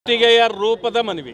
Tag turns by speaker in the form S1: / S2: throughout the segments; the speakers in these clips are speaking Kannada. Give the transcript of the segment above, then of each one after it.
S1: ಮುತ್ತಿಗೆಯ ರೂಪದ ಮನವಿ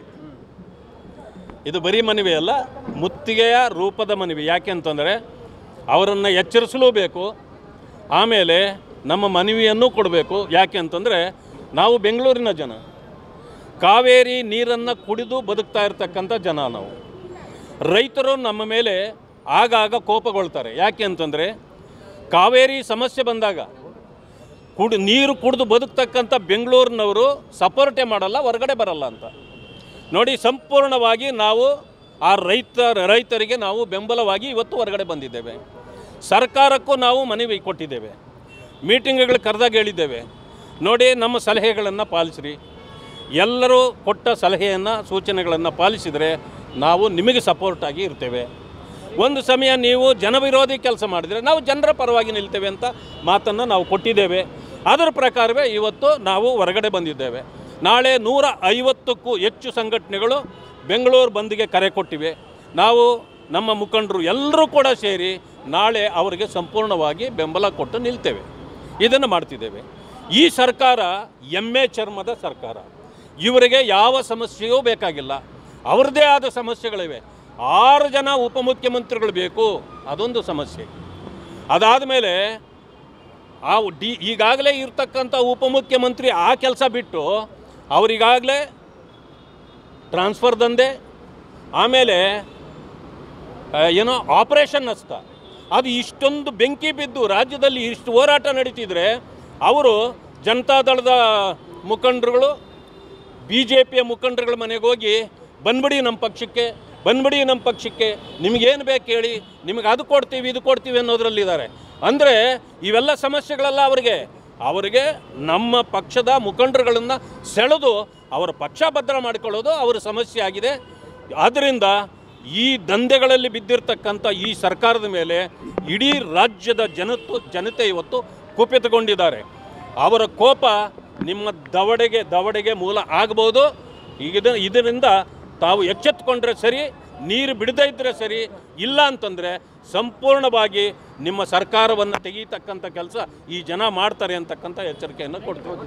S1: ಇದು ಬರೀ ಮನವಿ ಅಲ್ಲ ಮುತ್ತಿಗೆಯ ರೂಪದ ಮನವಿ ಯಾಕೆ ಅಂತಂದರೆ ಅವರನ್ನು ಎಚ್ಚರಿಸಲೂ ಬೇಕು ಆಮೇಲೆ ನಮ್ಮ ಮನವಿಯನ್ನು ಕೊಡಬೇಕು ಯಾಕೆ ಅಂತಂದರೆ ನಾವು ಬೆಂಗಳೂರಿನ ಜನ ಕಾವೇರಿ ನೀರನ್ನು ಕುಡಿದು ಬದುಕ್ತಾ ಇರ್ತಕ್ಕಂಥ ಜನ ನಾವು ರೈತರು ನಮ್ಮ ಮೇಲೆ ಆಗಾಗ ಕೋಪಗೊಳ್ತಾರೆ ಯಾಕೆ ಅಂತಂದರೆ ಕಾವೇರಿ ಸಮಸ್ಯೆ ಬಂದಾಗ ಕುಡಿ ನೀರು ಕುಡಿದು ಬದುಕ್ತಕ್ಕಂಥ ಬೆಂಗಳೂರಿನವರು ಸಪೋರ್ಟೇ ಮಾಡಲ್ಲ ಹೊರಗಡೆ ಬರಲ್ಲ ಅಂತ ನೋಡಿ ಸಂಪೂರ್ಣವಾಗಿ ನಾವು ಆ ರೈತ ರೈತರಿಗೆ ನಾವು ಬೆಂಬಲವಾಗಿ ಇವತ್ತು ಹೊರಗಡೆ ಬಂದಿದ್ದೇವೆ ಸರ್ಕಾರಕ್ಕೂ ನಾವು ಮನವಿ ಕೊಟ್ಟಿದ್ದೇವೆ ಮೀಟಿಂಗ್ಗಳು ಕರೆದಾಗ ಹೇಳಿದ್ದೇವೆ ನೋಡಿ ನಮ್ಮ ಸಲಹೆಗಳನ್ನು ಪಾಲಿಸ್ರಿ ಎಲ್ಲರೂ ಕೊಟ್ಟ ಸಲಹೆಯನ್ನು ಸೂಚನೆಗಳನ್ನು ಪಾಲಿಸಿದರೆ ನಾವು ನಿಮಗೆ ಸಪೋರ್ಟಾಗಿ ಇರ್ತೇವೆ ಒಂದು ಸಮಯ ನೀವು ಜನವಿರೋಧಿ ಕೆಲಸ ಮಾಡಿದರೆ ನಾವು ಜನರ ಪರವಾಗಿ ನಿಲ್ತೇವೆ ಅಂತ ಮಾತನ್ನು ನಾವು ಕೊಟ್ಟಿದ್ದೇವೆ ಅದರ ಪ್ರಕಾರವೇ ಇವತ್ತು ನಾವು ಹೊರಗಡೆ ಬಂದಿದ್ದೇವೆ ನಾಳೆ ನೂರ ಐವತ್ತಕ್ಕೂ ಹೆಚ್ಚು ಸಂಘಟನೆಗಳು ಬೆಂಗಳೂರು ಬಂದ್ಗೆ ಕರೆ ಕೊಟ್ಟಿವೆ ನಾವು ನಮ್ಮ ಮುಖಂಡರು ಎಲ್ಲರೂ ಕೂಡ ಸೇರಿ ನಾಳೆ ಅವರಿಗೆ ಸಂಪೂರ್ಣವಾಗಿ ಬೆಂಬಲ ಕೊಟ್ಟು ನಿಲ್ತೇವೆ ಇದನ್ನು ಮಾಡ್ತಿದ್ದೇವೆ ಈ ಸರ್ಕಾರ ಎಮ್ಮೆ ಚರ್ಮದ ಸರ್ಕಾರ ಇವರಿಗೆ ಯಾವ ಸಮಸ್ಯೆಯೂ ಬೇಕಾಗಿಲ್ಲ ಅವ್ರದ್ದೇ ಆದ ಸಮಸ್ಯೆಗಳಿವೆ ಆರು ಜನ ಉಪಮುಖ್ಯಮಂತ್ರಿಗಳು ಬೇಕು ಅದೊಂದು ಸಮಸ್ಯೆ ಅದಾದ ಮೇಲೆ ಆ ಡಿ ಈಗಾಗಲೇ ಇರ್ತಕ್ಕಂಥ ಉಪಮುಖ್ಯಮಂತ್ರಿ ಆ ಕೆಲಸ ಬಿಟ್ಟು ಅವರಿಗಾಗಲೇ ಟ್ರಾನ್ಸ್ಫರ್ ದಂಧೆ ಆಮೇಲೆ ಆ, ಏನೋ ಆಪರೇಷನ್ ಹಸ್ತ ಅದು ಇಷ್ಟೊಂದು ಬೆಂಕಿ ಬಿದ್ದು ರಾಜ್ಯದಲ್ಲಿ ಇಷ್ಟು ಹೋರಾಟ ನಡೀತಿದ್ರೆ ಅವರು ಜನತಾದಳದ ಮುಖಂಡರುಗಳು ಬಿ ಜೆ ಪಿಯ ಮುಖಂಡರುಗಳ ಮನೆಗೆ ಹೋಗಿ ಬಂದ್ಬಿಡಿ ನಮ್ಮ ಪಕ್ಷಕ್ಕೆ ಬಂದ್ಬಿಡಿ ನಮ್ಮ ಪಕ್ಷಕ್ಕೆ ನಿಮಗೇನು ಬೇಕು ಹೇಳಿ ನಿಮಗೆ ಅದು ಕೊಡ್ತೀವಿ ಇದು ಕೊಡ್ತೀವಿ ಅನ್ನೋದ್ರಲ್ಲಿದ್ದಾರೆ ಅಂದರೆ ಇವೆಲ್ಲ ಸಮಸ್ಯೆಗಳೆಲ್ಲ ಅವರಿಗೆ ಅವರಿಗೆ ನಮ್ಮ ಪಕ್ಷದ ಮುಖಂಡರುಗಳನ್ನು ಸೆಳೆದು ಅವರ ಪಕ್ಷ ಭದ್ರ ಮಾಡಿಕೊಳ್ಳೋದು ಅವರ ಸಮಸ್ಯೆ ಆಗಿದೆ ಆದ್ದರಿಂದ ಈ ದಂಧೆಗಳಲ್ಲಿ ಬಿದ್ದಿರ್ತಕ್ಕಂಥ ಈ ಸರ್ಕಾರದ ಮೇಲೆ ಇಡೀ ರಾಜ್ಯದ ಜನತ್ತು ಜನತೆ ಇವತ್ತು ಕುಪಿತಗೊಂಡಿದ್ದಾರೆ ಅವರ ಕೋಪ ನಿಮ್ಮ ದವಡೆಗೆ ದವಡೆಗೆ ಮೂಲ ಆಗಬಹುದು ಈಗ ಇದರಿಂದ ತಾವು ಎಚ್ಚೆತ್ತುಕೊಂಡ್ರೆ ಸರಿ ನೀರು ಬಿಡದೇ ಇದ್ದರೆ ಸರಿ ಇಲ್ಲ ಅಂತಂದರೆ ಸಂಪೂರ್ಣವಾಗಿ ನಿಮ್ಮ ಸರ್ಕಾರವನ್ನು ತೆಗೀತಕ್ಕಂಥ ಕೆಲಸ ಈ ಜನ ಮಾಡ್ತಾರೆ ಅಂತಕ್ಕಂಥ ಎಚ್ಚರಿಕೆಯನ್ನು ಕೊಡ್ತೀವಿ